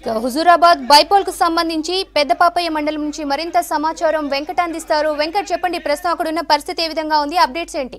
ఇక హుజూరాబాద్ బైపోల్ కు సంబంధించి పెద్దపాపయ్య మండలం నుంచి మరింత సమాచారం వెంకట అందిస్తారు వెంకట్ చెప్పండి ప్రస్తుతం అక్కడ ఉన్న పరిస్థితి ఏ విధంగా ఉంది అప్డేట్స్ ఏంటి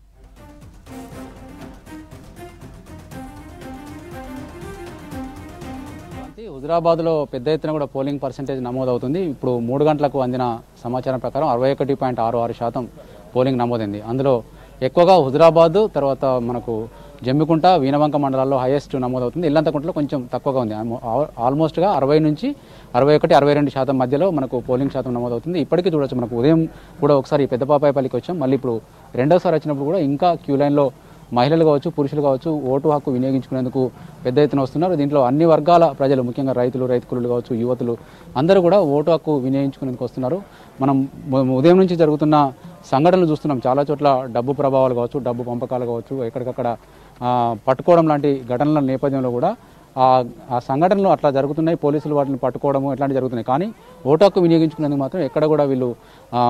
హుజరాబాద్లో పెద్ద ఎత్తున కూడా పోలింగ్ పర్సంటేజ్ నమోదవుతుంది ఇప్పుడు మూడు గంటలకు అందిన సమాచారం ప్రకారం అరవై ఒకటి పాయింట్ ఆరు ఆరు శాతం పోలింగ్ నమోదైంది అందులో ఎక్కువగా హుజరాబాద్ తర్వాత మనకు జమ్మికుంట వీనవంక మండలాల్లో హైయెస్ట్ నమోదవుతుంది ఇల్లంతకుంటలో కొంచెం తక్కువగా ఉంది ఆల్మో- ఆల్- ఆల్మోస్ట్గా అరవై నుంచి అరవై ఒకటి అరవై రెండు శాతం మధ్యలో మనకు పోలింగ్ శాతం నమోదవుతుంది ఇప్పటికీ చూడొచ్చు మనకు ఉదయం కూడా ఒకసారి పెద్దపాపాయపల్లికి వచ్చాం మళ్ళీ ఇప్పుడు రెండోసారి వచ్చినప్పుడు కూడా ఇంకా క్యూ లైన్లో మహిళలు కావచ్చు పురుషులు కావచ్చు ఓటు హక్కు వినియోగించుకునేందుకు పెద్ద ఎత్తున వస్తున్నారు దీంట్లో అన్ని వర్గాల ప్రజలు ముఖ్యంగా రైతులు రైతు కూలీలు కావచ్చు యువతులు అందరూ కూడా ఓటు హక్కు వినియోగించుకునేందుకు వస్తున్నారు మనం ఉ- ఉదయం నుంచి జరుగుతున్న సంఘటనలు చూస్తున్నాం చాలా చోట్ల డబ్బు ప్రభావాలు కావచ్చు డబ్బు పంపకాలు కావచ్చు ఎక్కడికక్కడ ఆ, పట్టుకోవడం లాంటి ఘటనల నేపథ్యంలో కూడా ఆ ఆ సంఘటనలు అట్లా జరుగుతున్నాయి పోలీసులు వాటిని పట్టుకోవడము ఇట్లాంటివి జరుగుతున్నాయి కానీ ఓటు హక్కు వినియోగించుకునేందుకు మాత్రం ఎక్కడ కూడా వీళ్ళు ఆ,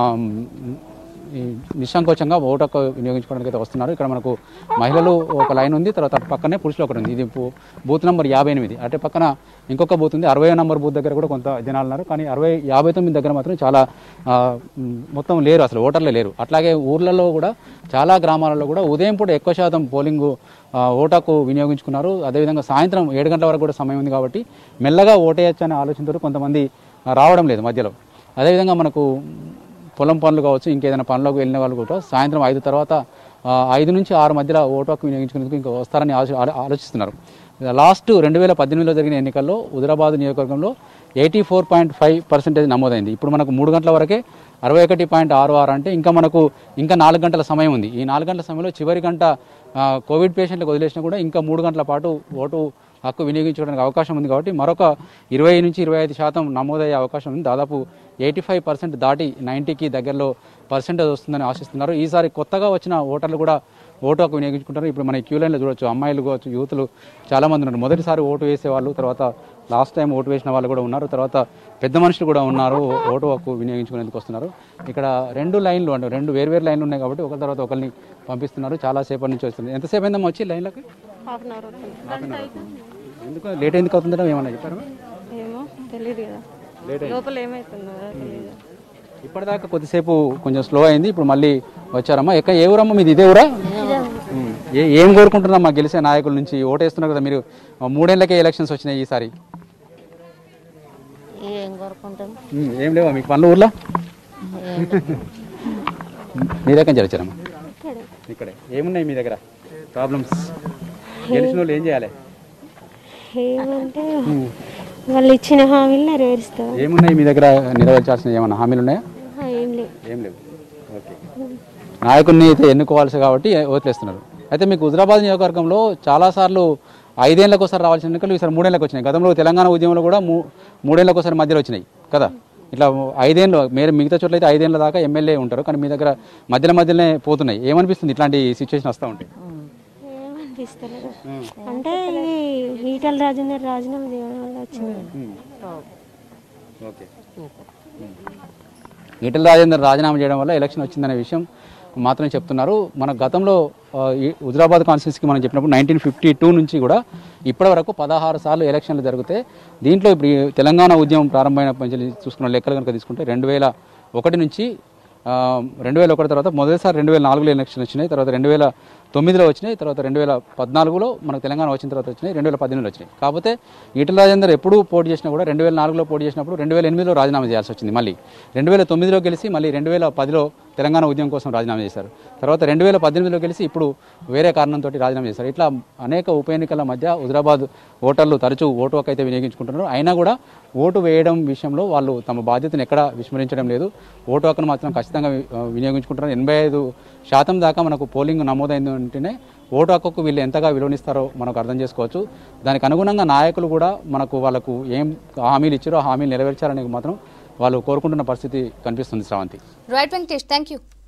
ఈ నిస్సంకోచంగా ఓటు హక్కు వినియోగించుకోవడానికి అయితే వస్తున్నారు ఇక్కడ మనకు మహిళలు ఒక లైన్ ఉంది తర్వాత అటు పక్కనే పురుషులు ఒకటి ఉంది ఇది బూ- బూత్ నెంబర్ యాభై ఎనిమిది అటు పక్కన ఇంకొక బూత్ ఉంది అరవై నెంబర్ బూత్ దగ్గర కూడా కొంత జనాలు ఉన్నారు కానీ అరవై యాభై తొమ్మిది దగ్గర మాత్రం చాలా ఆ, మ్, మొత్తం లేరు అసలు ఓటర్లే లేరు అట్లాగే ఊర్లలో కూడా చాలా గ్రామాలలో కూడా ఉదయం పూట ఎక్కువ శాతం పోలింగ్ ఓటాకు వినియోగించుకున్నారు అదేవిధంగా సాయంత్రం ఏడు గంటల వరకు కూడా సమయం ఉంది కాబట్టి మెల్లగా ఓటేయచ్చు అనే ఆలోచనతో కొంతమంది ఆ, రావడం లేదు మధ్యలో అదేవిధంగా మనకు పొలం పనులు కావచ్చు ఇంకేదైనా పనులకు వెళ్ళిన వాళ్ళు కూడా సాయంత్రం ఐదు తర్వాత ఆ, ఐదు నుంచి ఆరు మధ్యలో ఓటు హక్కు వినియోగించుకునేందుకు ఇంకా వస్తారని ఆలో- ఆలో- ఆలోచిస్తున్నారు లాస్ట్ రెండు వేల పద్దెనిమిదిలో జరిగిన ఎన్నికల్లో హుజరాబాద్ నియోజకవర్గంలో eighty four point five percentage నమోదైంది ఇప్పుడు మనకు మూడు గంటల వరకే అరవై ఒకటి పాయింట్ ఆరు ఆరు అంటే ఇంకా మనకు ఇంకా నాలుగు గంటల సమయం ఉంది ఈ నాలుగు గంటల సమయంలో చివరి గంట ఆ, కోవిడ్ పేషెంట్లకు వదిలేసినా కూడా ఇంకా మూడు గంటల పాటు ఓటు హక్కు వినియోగించుకోవడానికి అవకాశం ఉంది కాబట్టి మరొక ఇరవై నుంచి ఇరవై ఐదు శాతం నమోదయ్యే అవకాశం ఉంది దాదాపు ఎయిటీ ఫైవ్ పర్సెంట్ దాటి నైంటీకి దగ్గరలో పర్సెంటేజ్ వస్తుందని ఆశిస్తున్నారు ఈసారి కొత్తగా వచ్చిన ఓటర్లు కూడా ఓటు హక్కు వినియోగించుకుంటారు ఇప్పుడు మన క్యూ లైన్లో చూడొచ్చు అమ్మాయిలు కావచ్చు యూతులు చాలా మంది ఉన్నారు మొదటిసారి ఓటు వేసే వాళ్ళు తర్వాత లాస్ట్ టైం ఓటు వేసిన వాళ్ళు కూడా ఉన్నారు తర్వాత పెద్ద మనుషులు కూడా ఉన్నారు ఓటు హక్కు వినియోగించుకునేందుకు వస్తున్నారు ఇక్కడ రెండు లైన్లు అంటే రెండు వేర్వేరు లైన్లు ఉన్నాయి కాబట్టి ఒకరి తర్వాత ఒకరిని పంపిస్తున్నారు చాలా సేపటి నుంచి వస్తుంది ఎంతసేపు అయిందమ్మా వచ్చి లైన్లోకి హాఫ్ అన్ అవర్ అవుతుంది ఎందుకు లేట్ ఎందుకు అవుతుందో ఏమన్నా చెప్పారు ఏమో తెలియదు కదా లేట్ లోపల ఏమవుతుందో తెలియదు ఇప్పటిదాకా కొద్దిసేపు కొంచెం స్లో అయింది ఇప్పుడు మళ్ళీ వచ్చారమ్మా ఎక్క ఏ ఊరమ్మా మీది ఇదే ఊరా ఉమ్. ఏ ఏం కోరుకుంటున్నామ్మా గెలిచే నాయకుల నుంచి ఓటేస్తున్నారు కదా మీరు మూడేళ్లకే ఎలక్షన్స్ వచ్చినాయి ఈసారి ఏం కోరుకుంటాం ఉమ్, ఏం లేవా మీకు పనులు ఊర్లో మీ దగ్గర నుంచి వచ్చారమ్మా ఇక్కడే ఏమున్నాయి మీ దగ్గర ప్రాబ్లమ్స్ గెలిచిన వాళ్ళు ఏం చేయాలి ఏమంటే వాళ్ళు ఇచ్చిన హామీలు నెరవేరుస్తారు ఏమున్నాయి మీ దగ్గర నెరవేర్చాల్సిన ఏమన్నా హామీలు ఉన్నాయా ఏం లేవు ఏం లేవు ఓకే నాయకుడిని అయితే ఎన్నుకోవాల్సి కాబట్టి వదిలేస్తున్నారు అయితే మీకు హుజరాబాద్ నియోజకవర్గంలో చాలాసార్లు ఐదేళ్లకు ఒకసారి రావాల్సిన ఎన్నికలు ఈసారి మూడేళ్ళకి వచ్చినాయి గతంలో తెలంగాణ ఉద్యమంలో కూడా మూ మూడేళ్ళకి ఒకసారి మధ్యలో వచ్చినాయి కదా ఇట్లా ఐదేళ్ళు మీరు మిగతా చోట్ల అయితే ఐదేళ్ల దాకా ఎమ్మెల్యే ఉంటారు కానీ మీ దగ్గర మధ్యలో మధ్యలోనే పోతున్నాయి ఏమనిపిస్తుంది ఇట్లాంటి సిచ్యువేషన్ వస్తూ ఉంటాయి ఏమనిపిస్తలేదు అంటే ఇది ఈటల రాజేందర్ రాజీనామా చేయడం వల్ల వచ్చింది ఓకే ఈటల రాజేందర్ రాజీనామా చేయడం వల్ల ఎలక్షన్ వచ్చిందనే విషయం మాత్రం చెప్తున్నారు మన గతంలో ఆ, ఈ హుజరాబాద్ కాన్స్టిట్యూన్సీకి మనం చెప్పినప్పుడు నైన్టీన్ ఫిఫ్టీ టూ నుంచి కూడా ఇప్పటి వరకు పదహారు సార్లు ఎలక్షన్లు జరిగితే దీంట్లో ఇప్పుడు ఈ తెలంగాణ ఉద్యమం ప్రారంభమైన నుంచి చూసుకున్న లెక్కలు కనుక తీసుకుంటే రెండు వేల ఒకటి నుంచి ఆ, రెండు వేల ఒకటి తర్వాత మొదటిసారి రెండు వేల నాలుగులో ఎలక్షన్ వచ్చినాయి తర్వాత రెండు వేల తొమ్మిదిలో వచ్చినాయి తర్వాత రెండు వేల పద్నాలుగులో మనకు తెలంగాణ వచ్చిన తర్వాత వచ్చినాయి రెండు వేల పద్దెనిమిదిలో వచ్చినాయి కాకపోతే ఈటల రాజేందర్ ఎప్పుడు పోటీ చేసినా కూడా రెండు వేల నాలుగులో పోటీ చేసినప్పుడు రెండు వేల ఎనిమిదిలో రాజీనామా చేయాల్సి వచ్చింది మళ్ళీ రెండు వేల తొమ్మిదిలో గెలిచి మళ్ళీ రెండు వేల పదిలో తెలంగాణ ఉద్యమం కోసం రాజీనామా చేశారు తర్వాత రెండు వేల పద్దెనిమిదిలో గెలిచి ఇప్పుడు వేరే కారణంతో రాజీనామా చేశారు ఇట్లా అనేక ఉప ఎన్నికల మధ్య హుజరాబాద్ ఓటర్లు తరచూ ఓటు హక్కు అయితే వినియోగించుకుంటున్నారు అయినా కూడా ఓటు వేయడం విషయంలో వాళ్ళు తమ బాధ్యతను ఎక్కడా విస్మరించడం లేదు ఓటు హక్కును మాత్రం ఖచ్చితంగా వి- వినియోగించుకుంటున్నారు ఎనభై ఐదు శాతం దాకా మనకు పోలింగ్ నమోదైంది అంటేనే ఓటు హక్కుకు వీళ్ళు ఎంతగా విలువనిస్తారో మనకు అర్థం చేసుకోవచ్చు దానికి అనుగుణంగా నాయకులు కూడా మనకు వాళ్ళకు ఏం హామీలు ఇచ్చారో ఆ హామీలు నెరవేర్చారని మాత్రం వాళ్ళు కోరుకుంటున్న పరిస్థితి కనిపిస్తుంది Shravanthi right Venkatesh thank you